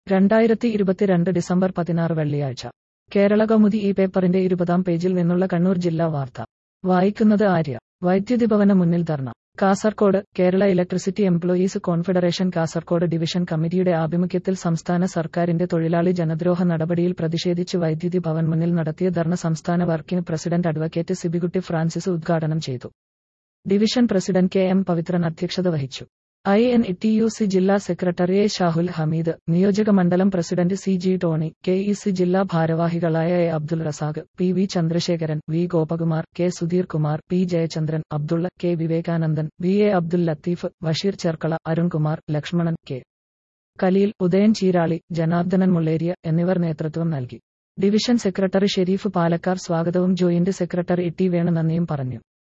രണ്ടായിരത്തി ഇരുപത്തിരണ്ട് ഡിസംബർ പതിനാറ് വെള്ളിയാഴ്ച കേരള കൗമുദി ഈ പേപ്പറിന്റെ ഇരുപതാം പേജിൽ നിന്നുള്ള കണ്ണൂർ ജില്ലാ വാർത്ത വായിക്കുന്നത് ആര്യ വൈദ്യുതി ഭവന മുന്നിൽ dharna Kasaragod Kerala electricity employees confederation Kasaragod division കമ്മിറ്റിയുടെ ആഭിമുഖ്യത്തിൽ സംസ്ഥാന സർക്കാരിന്റെ തൊഴിലാളി ജനദ്രോഹ നടപടിയിൽ പ്രതിഷേധിച്ച് വൈദ്യുതി ഭവൻ മുന്നിൽ നടത്തിയ ധർണ സംസ്ഥാന working president advocate Sibikutty Francis ഉദ്ഘാടനം ചെയ്തു division president K M Pavithran അധ്യക്ഷത വഹിച്ചു I N T U C ജില്ലാ സെക്രട്ടറി എ ഷാഹുൽ ഹമീദ് നിയോജക മണ്ഡലം president C G Tony K E C ജില്ലാ ഭാരവാഹികളായ A Abdul Razak P V Chandrasekharan V Gopakumar K Sudheer Kumar P Jayachandran Abdulla K Vivekanandan V A Abdul Latheef Basheer Cherkala Arunkumar Lakshmanan K Kaleel Udayan Cheerali Janardhanan Mulleria എന്നിവർ നേതൃത്വം നൽകി ഡിവിഷൻ സെക്രട്ടറി ഷെരീഫ് പാലക്കാർ സ്വാഗതവും ജോയിന്റ് സെക്രട്ടറി ടി വേണു നന്ദിയും പറഞ്ഞു